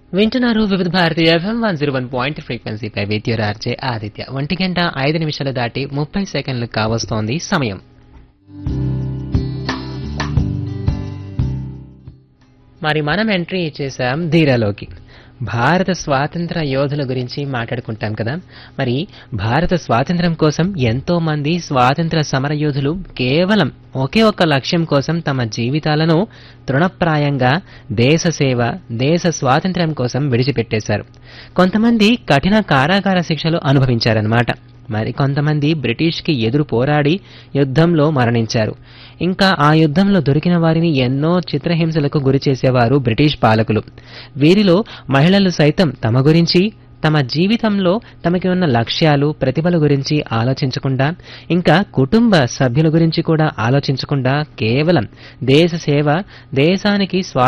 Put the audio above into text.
వింటున్నారు Vividh Bharati FM one zero one point ఫ్రీక్వెన్సీపై విద్యురార్జే ఆదిత్య ఒంటి గంట ఐదు నిమిషాలు దాటి ముప్పై సెకండ్లు కావస్తోంది సమయం మరి మనం ఎంట్రీ ఇచ్చేసాం ధీరాలోకి భారత స్వాతంత్ర యోధుల గురించి మాట్లాడుకుంటాం కదా మరి భారత స్వాతంత్ర్యం కోసం ఎంతో మంది స్వాతంత్ర సమర యోధులు కేవలం ఒకే ఒక్క లక్ష్యం కోసం తమ జీవితాలను తృణప్రాయంగా దేశ సేవ దేశ స్వాతంత్ర్యం కోసం విడిచిపెట్టేశారు కొంతమంది కఠిన కారాగార శిక్షలు అనుభవించారన్నమాట మరి కొంతమంది బ్రిటిష్కి ఎదురు పోరాడి యుద్ధంలో మరణించారు ఇంకా ఆ యుద్ధంలో దొరికిన వారిని ఎన్నో చిత్రహింసలకు గురి చేసేవారు బ్రిటిష్ పాలకులు వీరిలో మహిళలు సైతం తమ గురించి తమ జీవితంలో తమకి ఉన్న లక్ష్యాలు ప్రతిభల గురించి ఆలోచించకుండా ఇంకా కుటుంబ సభ్యుల గురించి కూడా ఆలోచించకుండా కేవలం దేశ సేవ దేశానికి స్వా